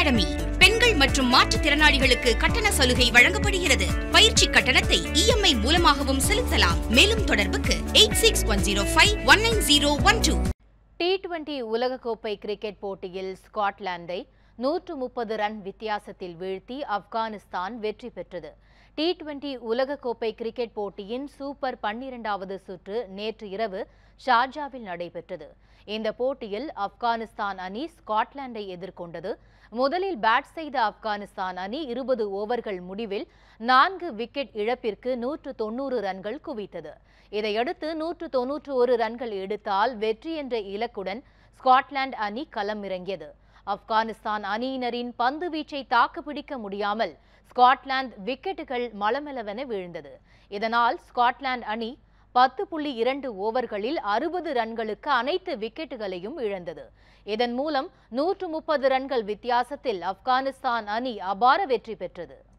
academy பெண்கள் மற்றும் மாற்றுத்திறனாளிகளுக்கு கட்டண சலுகை வழங்கப்படுகிறது பயிற்சி கட்டணத்தை இஎம்ஐ மூலமாகவும் செலுத்தலாம் மேலும் தொடர்புக்கு eight six one zero five one nine zero one two T twenty உலகக்கோப்பை கிரிக்கெட் போட்டியில் ஸ்காட்லாந்தை நூற்று முப்பது ரன் வித்தியாசத்தில் வீழ்த்தி ஆப்கானிஸ்தான் வெற்றி பெற்றது டி டுவெண்டி உலகக்கோப்பை கிரிக்கெட் போட்டியின் சூப்பர் பன்னிரண்டாவது சுற்று நேற்று இரவு ஷார்ஜாவில் நடைபெற்றது இந்த போட்டியில் ஆப்கானிஸ்தான் அணி ஸ்காட்லாந்தை எதிர்கொண்டது முதலில் பேட் செய்த ஆப்கானிஸ்தான் அணி இருபது ஓவர்கள் முடிவில் நான்கு விக்கெட் இழப்பிற்கு நூற்று தொன்னூறு ரன்கள் குவித்தது இதையடுத்து நூற்று தொன்னூற்று ஒரு ரன்கள் எடுத்தால் வெற்றி என்ற இலக்குடன் ஸ்காட்லாந்து அணி களமிறங்கியது ஆப்கானிஸ்தான் அணியினரின் பந்து வீச்சை தாக்குப்பிடிக்க முடியாமல் ஸ்காட்லாந்து விக்கெட்டுகள் மளமளவென வீழ்ந்தது இதனால் ஸ்காட்லாந்து அணி பத்து புள்ளி இரண்டு ஓவர்களில் அறுபது ரன்களுக்கு அனைத்து விக்கெட்டுகளையும் இழந்தது இதன் மூலம் நூற்று முப்பது ரன்கள் வித்தியாசத்தில் ஆப்கானிஸ்தான் அணி அபார வெற்றி பெற்றது